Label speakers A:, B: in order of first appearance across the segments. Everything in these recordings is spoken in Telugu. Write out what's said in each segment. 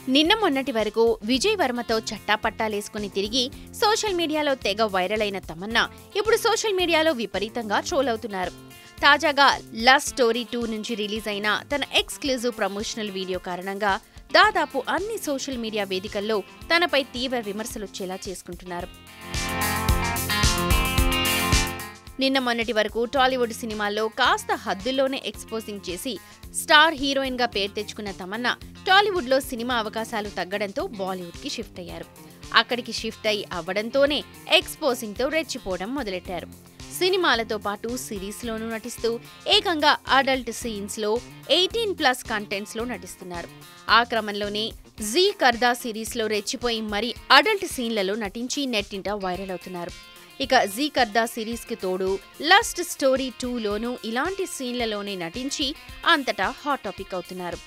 A: నిన్న మొన్నటి వరకు విజయ్ వర్మతో చట్టాపట్టాలేసుకుని తిరిగి సోషల్ మీడియాలో తెగ వైరల్ అయిన తమన్నా ఇప్పుడు సోషల్ మీడియాలో విపరీతంగా ట్రోల్ అవుతున్నారు తాజాగా లవ్ స్టోరీ టూ నుంచి రిలీజ్ అయిన తన ఎక్స్క్లూజివ్ ప్రమోషనల్ వీడియో కారణంగా దాదాపు అన్ని సోషల్ మీడియా వేదికల్లో తనపై తీవ్ర విమర్శలు వచ్చేలా చేసుకుంటున్నారు నిన్న మొన్నటి వరకు టాలీవుడ్ సినిమాల్లో కాస్త హద్దుల్లోనే ఎక్స్పోజింగ్ చేసి స్టార్ హీరోయిన్ గా పేరు తెచ్చుకున్న తమన్నా టాలీవుడ్ లో సినిమా అవకాశాలు తగ్గడంతో బాలీవుడ్ కి షిఫ్ట్ అయ్యారు అక్కడికి షిఫ్ట్ అయి అవ్వడంతోనే ఎక్స్పోజింగ్ తో రెచ్చిపోవడం మొదలెట్టారు సినిమాలతో పాటు సిరీస్ లోనూ నటిస్తూ ఏకంగా అడల్ట్ సీన్స్ లో ఎయిటీన్ ప్లస్ కంటెంట్స్ లో నటిస్తున్నారు ఆ క్రమంలోనే జీ కర్దా సిరీస్ లో రెచ్చిపోయి మరి అడల్ట్ సీన్లలో నటించి నెట్టింట వైరల్ అవుతున్నారు ఇక జీ కర్దా సిరీస్ కి తోడు లస్ట్ స్టోరీ టూలోనూ ఇలాంటి సీన్లలోనే నటించి అంతటా హాట్ టాపిక్ అవుతున్నారు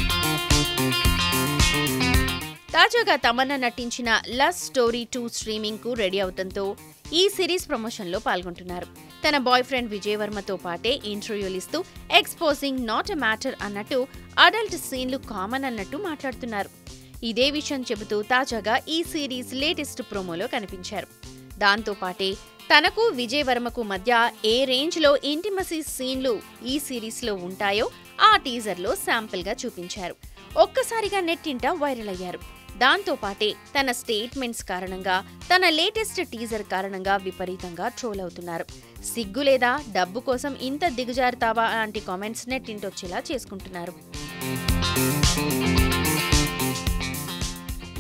A: తాజాగా తమన్నా నటించిన లస్ట్ స్టోరీ టూ స్ట్రీమింగ్ కు రెడీ అవడంతో ఈ సిరీస్ ప్రమోషన్ లో పాల్గొంటున్నారు తన బాయ్ ఫ్రెండ్ విజయ్ వర్మతో పాటే ఇంటర్వ్యూలు ఇస్తూ ఎక్స్పోజింగ్ నాట్ ఎ మ్యాటర్ అన్నట్టు అడల్ట్ సీన్లు కామన్ అన్నట్టు మాట్లాడుతున్నారు ఇదే విషయం చెబుతూ తాజాగా ఈ సిరీస్ లేటెస్ట్ ప్రోమోలో కనిపించారు దాంతో పాటే తనకు విజయ్ వర్మకు మధ్య ఏ రేంజ్ లో ఇంటిమసీ సీన్లు ఈ సిరీస్ లో ఉంటాయో ఆ టీజర్ లో శాంపిల్ గా చూపించారు ఒక్కసారిగా నెట్టింట వైరల్ అయ్యారు దాంతో పాటే తన స్టేట్మెంట్స్ కారణంగా తన లేటెస్ట్ టీజర్ కారణంగా విపరీతంగా ట్రోల్ అవుతున్నారు సిగ్గు లేదా డబ్బు కోసం ఇంత దిగజారుతావా లాంటి కామెంట్స్ నెట్టింటొచ్చేలా చేసుకుంటున్నారు